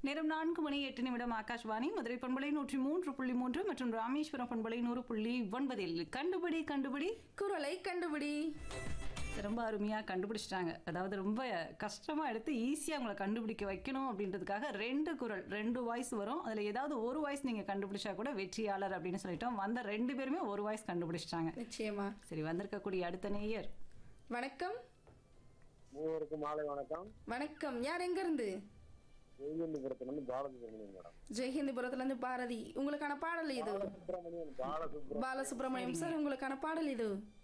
நேரம் நான்கு மணி எட்டு நிமிடம் ஆகாஷ்வாணி மதுரை பண்பலை நூற்றி மூன்று புள்ளி மூன்று மற்றும் ராமேஸ்வரம் பண்பலை நூறு புள்ளி ஒன்பதில் கண்டுபிடி கண்டுபிடி குரலை கண்டுபிடி ரொம்ப அருமையாக கண்டுபிடிச்சிட்டாங்க அதாவது ரொம்ப கஷ்டமாக எடுத்து ஈஸியாக உங்களை கண்டுபிடிக்க வைக்கணும் அப்படின்றதுக்காக ரெண்டு குரல் ரெண்டு வாய்ஸ் வரும் அதில் ஏதாவது ஒரு வாய்ஸ் நீங்கள் கண்டுபிடிச்சா கூட வெற்றியாளர் அப்படின்னு சொல்லிட்டோம் வந்த ரெண்டு பேருமே ஒரு வாய்ஸ் கண்டுபிடிச்சிட்டாங்க நிச்சயமா சரி வந்திருக்கக்கூடிய அடுத்த நேயர் வணக்கம் மூவருக்கும் மாலை வணக்கம் வணக்கம் யார் எங்க இருந்து ஜெயகந்திபுரத்துலேருந்து பாலசுப்ரமணியன் மேடம் ஜெயஹிந்திபுரத்துல இருந்து பாரதி உங்களுக்கான பாடல் இது பாலசுப்ரமணியன் பாலசுப்ரமணியன் பாலசுப்ரமணியம் சார் உங்களுக்கான பாடல் இது